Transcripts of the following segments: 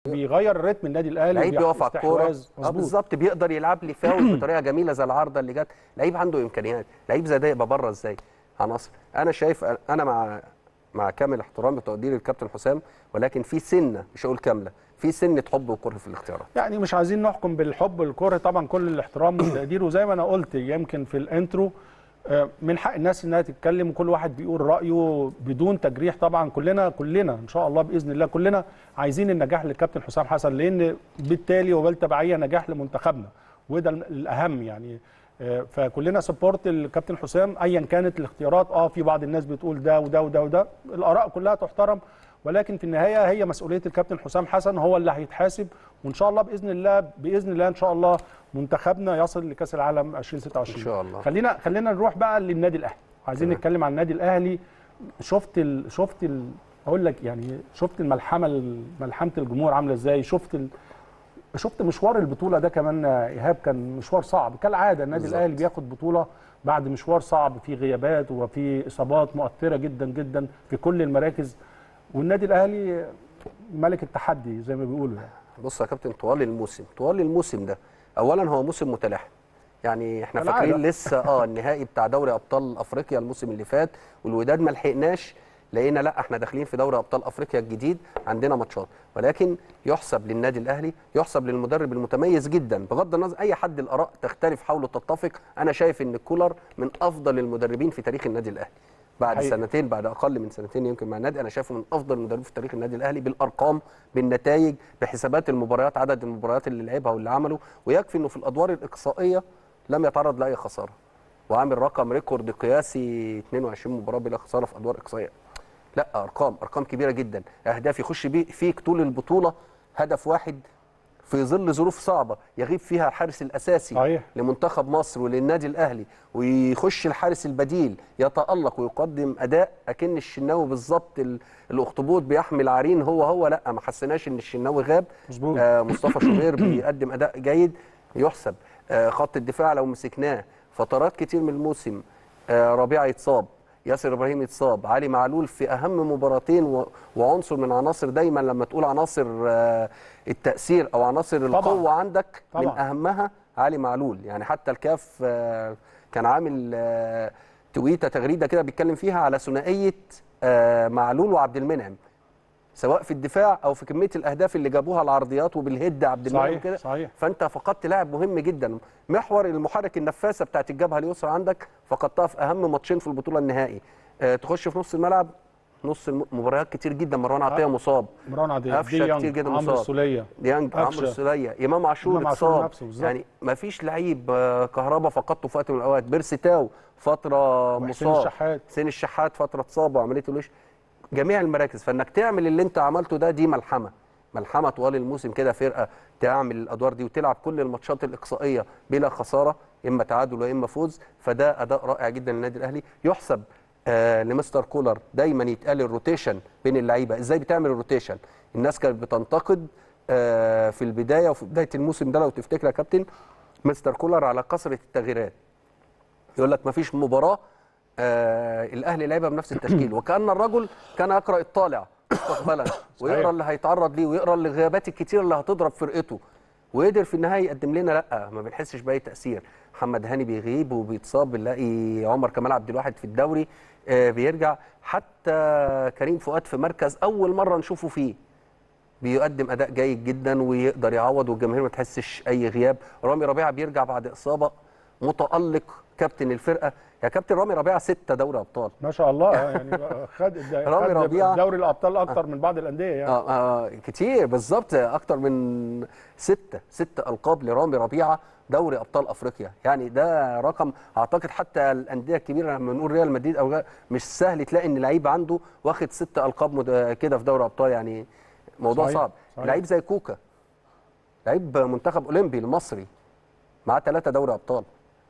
بيغير الريتم النادي الاهلي لعيب وبيح- بيقف على الكوره استحواذ. اه مظبوط. بالظبط بيقدر يلعب لي فاول بطريقه جميله زي العارضه اللي جت لعيب عنده امكانيات لعيب زي ده يبقى بره ازاي عناصر انا شايف انا مع مع كامل احترامي وتقديري للكابتن حسام ولكن في سنه مش هقول كامله في سنه حب وكره في الاختيارات يعني مش عايزين نحكم بالحب الكره طبعا كل الاحترام والتقدير وزي ما انا قلت يمكن في الانترو آه، من حق الناس انها تتكلم وكل واحد بيقول رايه بدون تجريح طبعا كلنا كلنا ان شاء الله باذن الله كلنا عايزين النجاح للكابتن حسام حسن لان بالتالي وبالتبعيه نجاح لمنتخبنا وده الاهم يعني آه، فكلنا سبورت الكابتن حسام ايا كانت الاختيارات اه في بعض الناس بتقول ده وده وده وده الاراء كلها تحترم ولكن في النهايه هي مسؤوليه الكابتن حسام حسن هو اللي هيتحاسب وان شاء الله باذن الله باذن الله ان شاء الله منتخبنا يصل لكاس العالم 2026 إن شاء الله. خلينا خلينا نروح بقى للنادي الاهلي عايزين تمام. نتكلم عن النادي الاهلي شفت ال... شفت ال... اقول لك يعني شفت الملحمه ال- ملحمه الجمهور عامله ازاي شفت ال... شفت مشوار البطوله ده كمان آه، ايهاب كان مشوار صعب كالعاده النادي بالظبط. الاهلي بياخد بطوله بعد مشوار صعب في غيابات وفي اصابات مؤثره جدا جدا في كل المراكز والنادي الاهلي ملك التحدي زي ما بيقولوا يعني بص يا كابتن طوال الموسم طوال الموسم ده اولا هو موسم متلاحم يعني احنا كالعادة. فاكرين لسه اه النهائي بتاع دوري ابطال افريقيا الموسم اللي فات والوداد ما لحقناش لقينا لا احنا داخلين في دوري ابطال افريقيا الجديد عندنا ماتشات ولكن يحسب للنادي الاهلي يحسب للمدرب المتميز جدا بغض النظر اي حد الاراء تختلف حاول وتتفق انا شايف ان كولر من افضل المدربين في تاريخ النادي الاهلي بعد حقيقي. سنتين بعد اقل من سنتين يمكن مع النادي انا شايفه من افضل المدربين في تاريخ النادي الاهلي بالارقام بالنتائج بحسابات المباريات عدد المباريات اللي لعبها واللي عمله ويكفي انه في الادوار الاقصائيه لم يتعرض لاي خساره وعامل رقم ريكورد قياسي 22 مباراه بلا خساره في ادوار اقصائيه لا ارقام ارقام كبيره جدا اهداف يخش بيه فيك طول البطوله هدف واحد في ظل ظروف صعبه يغيب فيها الحارس الاساسي صحيح. لمنتخب مصر وللنادي الاهلي ويخش الحارس البديل يتالق ويقدم اداء اكن الشناوي بالظبط ال- الاخطبوط بيحمل عرين هو هو لا ما حسيناش ان الشناوي غاب مظبوط. آه مصطفى شوبير بيقدم اداء جيد يحسب آه خط الدفاع لو مسكناه فترات كتير من الموسم آه ربيعه يتصاب ياسر ابراهيم يتصاب علي معلول في اهم مباراتين و- وعنصر من عناصر دايما لما تقول عناصر آه التاثير او عناصر القوه عندك من طبعاً. اهمها علي معلول يعني حتى الكاف آه، كان عامل آه، تويته تغريده كده بيتكلم فيها على ثنائيه آه، معلول وعبد المنعم سواء في الدفاع او في كميه الاهداف اللي جابوها العرضيات وبالهيد عبد المنعم صحيح، كده صحيح. فانت فقدت لاعب مهم جدا محور المحرك النفاثه بتاعت الجبهه اليسرى عندك فقدتها في اهم ماتشين في البطوله النهائي آه، تخش في نص الملعب نص الم- مباريات كتير جدا مروان عطيه مصاب مروان عادل قفشه كتير جدا عمرو مصاب السوليه ديانج عمرو قفشة. السوليه امام عاشور إمام عاشور اتصاب نفسه بالظبط. يعني ما فيش لعيب آه، كهربا فقدته في وقت من الاوقات بيرسيتاو فتره وحسين مصاب الشحات. حسين الشحات فتره اتصاب وعمليه الوش جميع المراكز فانك تعمل اللي انت عملته ده دي ملحمه ملحمه طوال الموسم كده فرقه تعمل الادوار دي وتلعب كل الماتشات الاقصائيه بلا خساره اما تعادل واما فوز فده اداء رائع جدا للنادي الاهلي يحسب آه لمستر كولر دايما يتقال الروتيشن بين اللعيبه ازاي بتعمل الروتيشن الناس كانت بتنتقد آه في البدايه وفي بدايه الموسم ده لو تفتكر يا كابتن مستر كولر على كثره التغييرات يقول لك مفيش مباراه آه الاهلي لعبها بنفس التشكيل وكان الرجل كان يقرا الطالع مستقبلا ويقرا اللي هيتعرض ليه ويقرا الغيابات الكتير اللي هتضرب فرقته وقدر في النهايه يقدم لنا لا ما بنحسش باي تاثير محمد هاني بيغيب وبيتصاب بنلاقي عمر كمال عبد الواحد في الدوري آه بيرجع حتى كريم فؤاد في مركز اول مره نشوفه فيه بيقدم اداء جيد جدا ويقدر يعوض والجماهير ما تحسش اي غياب رامي ربيعه بيرجع بعد اصابه متالق كابتن الفرقه يا كابتن رامي ربيعه ستة دوري ابطال ما شاء الله يعني بقى خد رامي خد ربيعة. دوري الابطال اكتر من بعض الانديه يعني آه آه كتير بالظبط اكتر من ستة ستة القاب لرامي ربيعه دوري ابطال افريقيا يعني ده رقم اعتقد حتى الانديه الكبيره لما نقول ريال مدريد او غير- مش سهل تلاقي ان لعيب عنده واخد ستة القاب مد- كده في دوري ابطال يعني موضوع صحيح، صعب صحيح. لعيب زي كوكا لعيب منتخب اولمبي المصري معاه ثلاثة دوري ابطال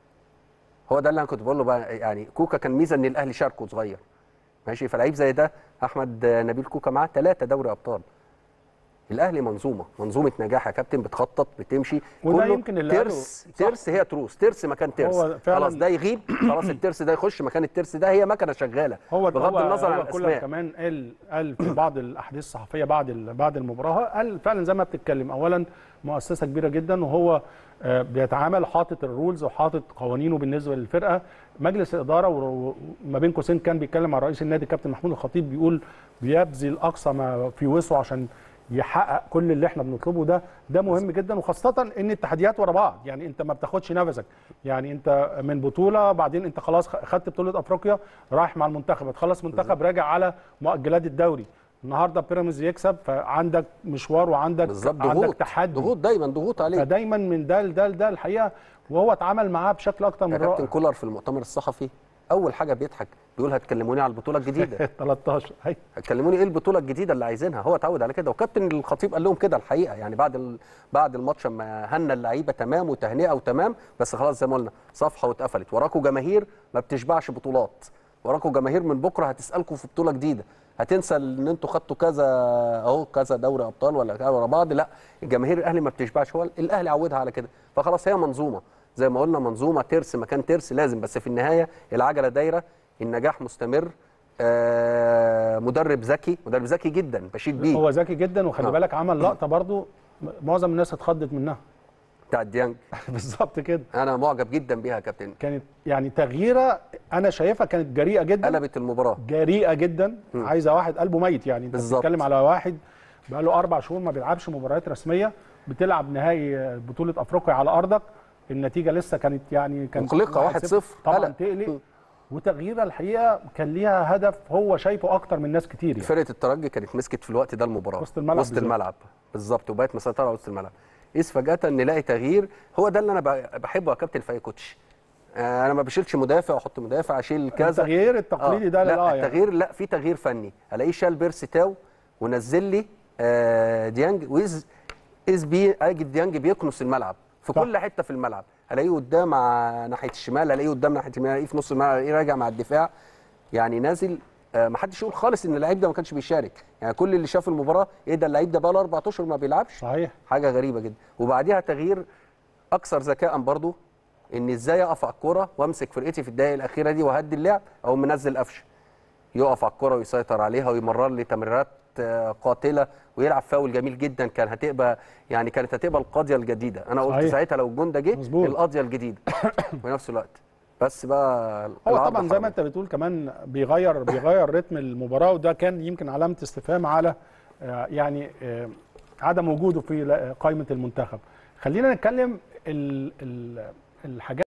هو ده اللي انا كنت بقول له بقى يعني كوكا كان ميزه ان الاهلي شاركه صغير ماشي فلعيب زي ده احمد نبيل كوكا معاه ثلاثة دوري ابطال الاهلي منظومه منظومه نجاح يا كابتن بتخطط بتمشي وده كله يمكن اللي قاله- ترس صح. ترس هي تروس ترس مكان ترس هو فعلاً- خلاص ده يغيب خلاص الترس ده يخش مكان الترس ده هي مكنه شغاله هو بغض هو النظر عن هو كولر الاسماء كمان قال قال في بعض الاحاديث الصحفيه بعد ال- بعد المباراه قال فعلا زي ما بتتكلم اولا مؤسسه كبيره جدا وهو آه، بيتعامل حاطط الرولز وحاطط قوانينه بالنسبه للفرقه مجلس الاداره و- وما بين قوسين كان بيتكلم مع رئيس النادي كابتن محمود الخطيب بيقول بيبذل اقصى ما في وسعه عشان يحقق كل اللي احنا بنطلبه ده ده مهم جدا وخاصه ان التحديات ورا بعض يعني انت ما بتاخدش نفسك يعني انت من بطوله بعدين انت خلاص خدت بطوله افريقيا رايح مع المنتخب هتخلص منتخب راجع على مؤجلات الدوري النهارده بيراميدز يكسب فعندك مشوار وعندك بالظبط عندك ضغوط تحدي ضغوط دايما ضغوط عليه فدايما من ده لده لده الحقيقه وهو اتعامل معاه بشكل اكتر من يا كابتن رائع كولر في المؤتمر الصحفي اول حاجه بيضحك بيقول هتكلموني على البطوله الجديده 13 هي هتكلموني ايه البطوله الجديده اللي عايزينها هو اتعود على كده وكابتن الخطيب قال لهم كده الحقيقه يعني بعد ال... بعد الماتش اما هنا اللعيبه تمام وتهنئه وتمام بس خلاص زي ما قلنا صفحه واتقفلت وراكوا جماهير ما بتشبعش بطولات وراكوا جماهير من بكره هتسالكم في بطوله جديده هتنسى ان انتوا خدتوا كذا اهو كذا دوري ابطال ولا كذا ورا بعض لا الجماهير الاهلي ما بتشبعش هو الاهلي عودها على كده فخلاص هي منظومه زي ما قلنا منظومه ترس مكان ترس لازم بس في النهايه العجله دايره النجاح مستمر آه مدرب ذكي مدرب ذكي جدا بشيد بيه هو ذكي جدا وخلي آه. بالك عمل لقطه برضو معظم الناس اتخضت منها بتاع ديانج بالظبط كده انا معجب جدا بيها يا كابتن كانت يعني تغييره انا شايفها كانت جريئه جدا قلبت المباراه جريئه جدا عايزه واحد قلبه ميت يعني انت بالظبط. بتتكلم على واحد بقى له اربع شهور ما بيلعبش مباريات رسميه بتلعب نهائي بطوله افريقيا على ارضك النتيجه لسه كانت يعني كانت مقلقة، 1-0 طبعا قلق. تقلق وتغييرها الحقيقه كان ليها هدف هو شايفه اكتر من ناس كتير يعني فرقه الترجي كانت مسكت في الوقت ده المباراه وسط الملعب وسط بالذات. الملعب بالظبط وبقت مسيطره على وسط الملعب إذ فجاه نلاقي تغيير هو ده اللي انا ب- بحبه يا كابتن في اي كوتش آه، انا ما بشيلش مدافع واحط مدافع اشيل كذا التغيير التقليدي ده لا لا يعني التغيير لا في تغيير فني الاقيه شال بيرسي تاو ونزل لي آه، ديانج واذ اذ بي اجد ديانج بيكنس الملعب في صح. كل حته في الملعب الاقيه قدام على ناحيه الشمال الاقيه قدام ناحيه اليمين الاقيه في نص الملعب الاقيه راجع مع الدفاع يعني نازل آه، ما حدش يقول خالص ان اللعيب ده ما كانش بيشارك يعني كل اللي شاف المباراه ايه ده اللعيب ده بقى له اربع اشهر ما بيلعبش صحيح حاجه غريبه جدا وبعديها تغيير اكثر ذكاء برضو ان ازاي اقف على الكوره وامسك فرقتي في الدقائق الاخيره دي واهدي اللعب او منزل قفشه يقف على الكوره ويسيطر عليها ويمرر لي تمريرات آه، قاتله ويلعب فاول جميل جدا كان هتبقى يعني كانت هتبقى القاضيه الجديده انا قلت صحيح. ساعتها لو الجون ده جه مظبوط. القاضيه الجديده في نفس الوقت بس بقى هو العرض طبعا زي حرام. ما انت بتقول كمان بيغير بيغير رتم المباراه وده كان يمكن علامه استفهام على آه، يعني آه، عدم وجوده في لا- قائمه المنتخب خلينا نتكلم ال- ال- الحاجات